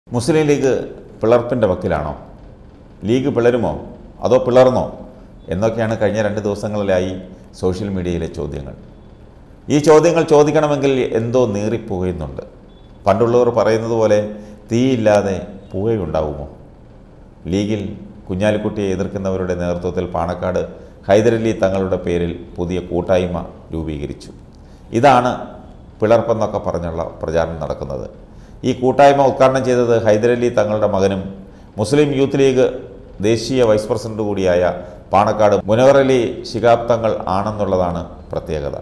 മുസ്ലിം league പിളർപ്പിൻ്റെ വക്കിലാണോ league പിളരുമോ അതോ പിളർന്നോ എന്നൊക്കെയാണ് കഴിഞ്ഞ രണ്ട് ദിവസങ്ങളിലായി സോഷ്യൽ മീഡിയയിലെ ചോദ്യങ്ങൾ ഈ ചോദ്യങ്ങൾ ചോദിക്കണമെങ്കിൽ എന്തോ നീറിപ്പോകുന്നുണ്ട് പണ്ടുള്ളവർ പറയുന്നത് പോലെ തീയില്ലാതെ പുകയുണ്ടാവുമോ ലീഗിൽ കുഞ്ഞാലിക്കുട്ടിയെ എതിർക്കുന്നവരുടെ നേതൃത്വത്തിൽ പാണക്കാട് ഹൈദരലി തങ്ങളുടെ പേരിൽ പുതിയ കൂട്ടായ്മ രൂപീകരിച്ചു ഇതാണ് പിളർപ്പെന്നൊക്കെ പറഞ്ഞുള്ള പ്രചാരണം നടക്കുന്നത് ഈ കൂട്ടായ്മ ഉദ്ഘാടനം ചെയ്തത് ഹൈദരലി തങ്ങളുടെ മകനും മുസ്ലിം യൂത്ത് ലീഗ് ദേശീയ വൈസ് പ്രസിഡന്റ് കൂടിയായ പാണക്കാട് മുനവറലി ശിഹാബ് തങ്ങൾ ആണെന്നുള്ളതാണ് പ്രത്യേകത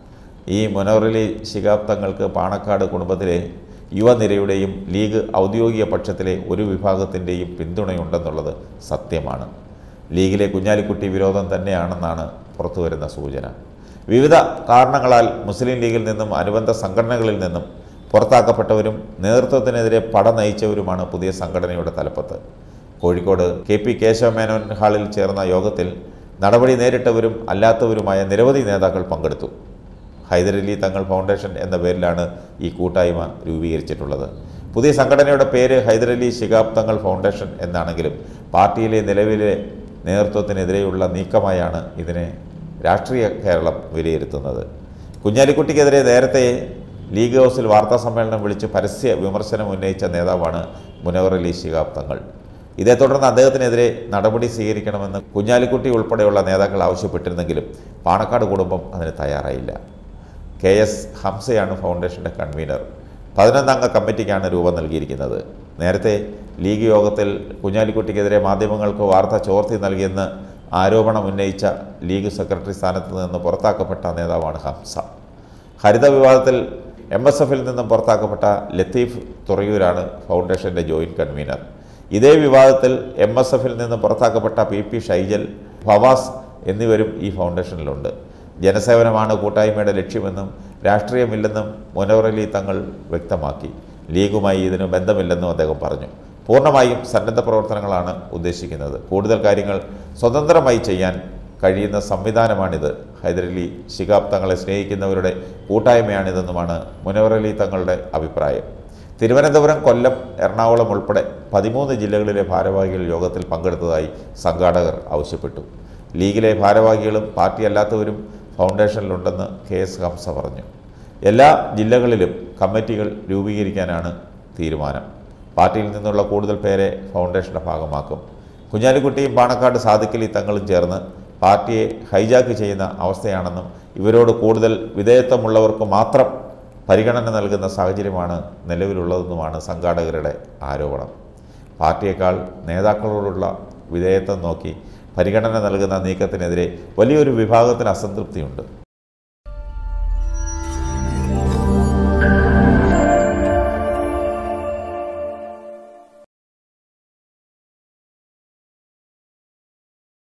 ഈ മുനവറലി ശിഹാബ് തങ്ങൾക്ക് പാണക്കാട് കുടുംബത്തിലെ യുവനിരയുടെയും ലീഗ് ഔദ്യോഗിക പക്ഷത്തിലെ ഒരു വിഭാഗത്തിൻ്റെയും പിന്തുണയുണ്ടെന്നുള്ളത് സത്യമാണ് ലീഗിലെ കുഞ്ഞാലിക്കുട്ടി വിരോധം തന്നെയാണെന്നാണ് പുറത്തുവരുന്ന സൂചന വിവിധ കാരണങ്ങളാൽ മുസ്ലിം ലീഗിൽ നിന്നും അനുബന്ധ സംഘടനകളിൽ നിന്നും പുറത്താക്കപ്പെട്ടവരും നേതൃത്വത്തിനെതിരെ പട നയിച്ചവരുമാണ് പുതിയ സംഘടനയുടെ തലപ്പത്ത് കോഴിക്കോട് കെ പി കേശവമേനോൻ ഹാളിൽ ചേർന്ന യോഗത്തിൽ നടപടി നേരിട്ടവരും അല്ലാത്തവരുമായ നിരവധി നേതാക്കൾ പങ്കെടുത്തു ഹൈദരലി തങ്ങൾ ഫൗണ്ടേഷൻ എന്ന പേരിലാണ് ഈ കൂട്ടായ്മ രൂപീകരിച്ചിട്ടുള്ളത് പുതിയ സംഘടനയുടെ പേര് ഹൈദരലി ശിഹാബ് തങ്ങൾ ഫൗണ്ടേഷൻ എന്നാണെങ്കിലും പാർട്ടിയിലെ നിലവിലെ നേതൃത്വത്തിനെതിരെയുള്ള നീക്കമായാണ് ഇതിനെ രാഷ്ട്രീയ കേരളം വിലയിരുത്തുന്നത് കുഞ്ഞാലിക്കുട്ടിക്കെതിരെ നേരത്തെ ലീഗ് ഹൗസിൽ വാർത്താ സമ്മേളനം വിളിച്ച് പരസ്യ വിമർശനം ഉന്നയിച്ച നേതാവാണ് മുനവർ അലി ശിഹാബ് തങ്ങൾ ഇതേ തുടർന്ന് അദ്ദേഹത്തിനെതിരെ നടപടി സ്വീകരിക്കണമെന്ന് കുഞ്ഞാലിക്കുട്ടി ഉൾപ്പെടെയുള്ള നേതാക്കൾ ആവശ്യപ്പെട്ടിരുന്നെങ്കിലും പാണക്കാട് കുടുംബം അതിന് തയ്യാറായില്ല കെ എസ് ഹംസയാണ് ഫൗണ്ടേഷൻ്റെ കൺവീനർ പതിനൊന്നംഗ കമ്മിറ്റിക്കാണ് രൂപം നൽകിയിരിക്കുന്നത് നേരത്തെ ലീഗ് യോഗത്തിൽ കുഞ്ഞാലിക്കുട്ടിക്കെതിരെ മാധ്യമങ്ങൾക്ക് വാർത്ത ചോർത്തി നൽകിയെന്ന് ആരോപണം ഉന്നയിച്ച ലീഗ് സെക്രട്ടറി സ്ഥാനത്ത് നിന്ന് പുറത്താക്കപ്പെട്ട നേതാവാണ് ഹംസ ഹരിത വിവാദത്തിൽ എം എസ് എഫിൽ നിന്നും പുറത്താക്കപ്പെട്ട ലത്തീഫ് തുറയൂരാണ് ഫൗണ്ടേഷൻ്റെ ജോയിൻറ്റ് കൺവീനർ ഇതേ വിവാദത്തിൽ എം എസ് എഫിൽ നിന്ന് പുറത്താക്കപ്പെട്ട പി പി ഷൈജൽ ഫവാസ് എന്നിവരും ഈ ഫൗണ്ടേഷനിലുണ്ട് ജനസേവനമാണ് കൂട്ടായ്മയുടെ ലക്ഷ്യമെന്നും രാഷ്ട്രീയമില്ലെന്നും മുനവറലി തങ്ങൾ വ്യക്തമാക്കി ലീഗുമായി ഇതിന് ബന്ധമില്ലെന്നും അദ്ദേഹം പറഞ്ഞു പൂർണ്ണമായും സന്നദ്ധ പ്രവർത്തനങ്ങളാണ് ഉദ്ദേശിക്കുന്നത് കൂടുതൽ കാര്യങ്ങൾ സ്വതന്ത്രമായി ചെയ്യാൻ കഴിയുന്ന സംവിധാനമാണിത് ഹൈദരലി ശിഹാബ് തങ്ങളെ സ്നേഹിക്കുന്നവരുടെ കൂട്ടായ്മയാണിതെന്നുമാണ് മുനവറലി തങ്ങളുടെ അഭിപ്രായം തിരുവനന്തപുരം കൊല്ലം എറണാകുളം ഉൾപ്പെടെ പതിമൂന്ന് ജില്ലകളിലെ ഭാരവാഹികൾ യോഗത്തിൽ പങ്കെടുത്തതായി സംഘാടകർ ആവശ്യപ്പെട്ടു ലീഗിലെ ഭാരവാഹികളും പാർട്ടി അല്ലാത്തവരും ഫൗണ്ടേഷനിലുണ്ടെന്ന് കെ എസ് ഹംസ പറഞ്ഞു എല്ലാ ജില്ലകളിലും കമ്മിറ്റികൾ രൂപീകരിക്കാനാണ് തീരുമാനം പാർട്ടിയിൽ നിന്നുള്ള കൂടുതൽ പേരെ ഫൗണ്ടേഷൻ്റെ ഭാഗമാക്കും കുഞ്ഞാലിക്കുട്ടിയും പാണക്കാട് സാദിക്കലി തങ്ങളും ചേർന്ന് പാർട്ടിയെ ഹൈജാക്ക് ചെയ്യുന്ന അവസ്ഥയാണെന്നും ഇവരോട് കൂടുതൽ വിധേയത്വമുള്ളവർക്ക് മാത്രം പരിഗണന നൽകുന്ന സാഹചര്യമാണ് നിലവിലുള്ളതെന്നുമാണ് സംഘാടകരുടെ ആരോപണം പാർട്ടിയേക്കാൾ നേതാക്കളോടുള്ള വിധേയത്വം നോക്കി പരിഗണന നൽകുന്ന നീക്കത്തിനെതിരെ വലിയൊരു വിഭാഗത്തിന് അസംതൃപ്തിയുണ്ട്